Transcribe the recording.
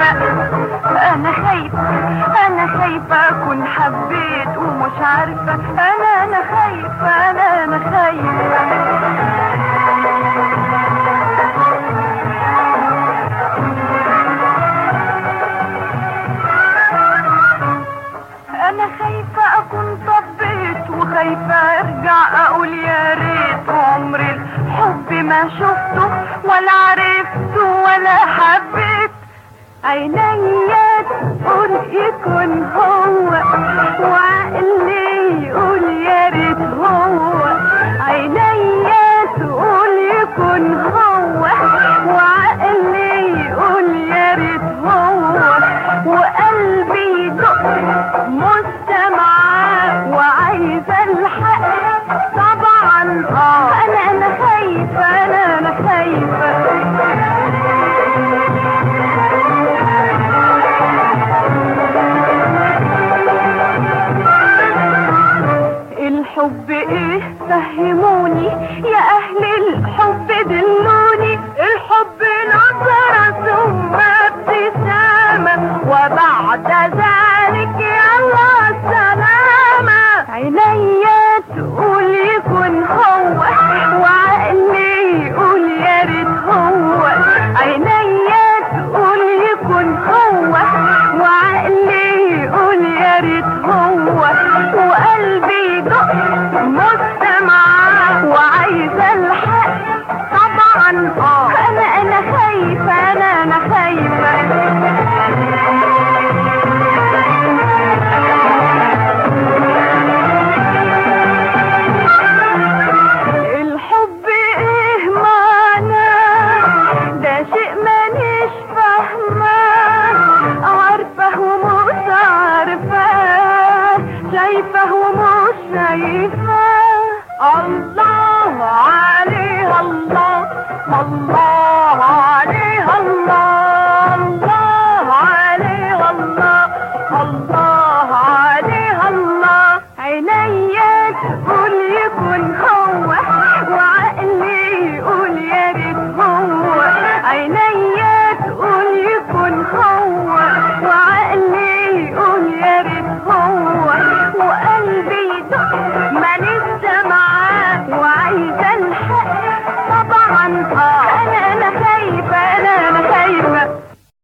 خايفة انا خايفة انا خايفة اكون حبيت ومش عارفة انا انا خايفة انا انا خايفة انا خايفة اكون طبيت وخايفة ارجع اقول يا ريت عمري الحب ما شفته ولا عرفته ولا حبيت عينيا تقول يكون هو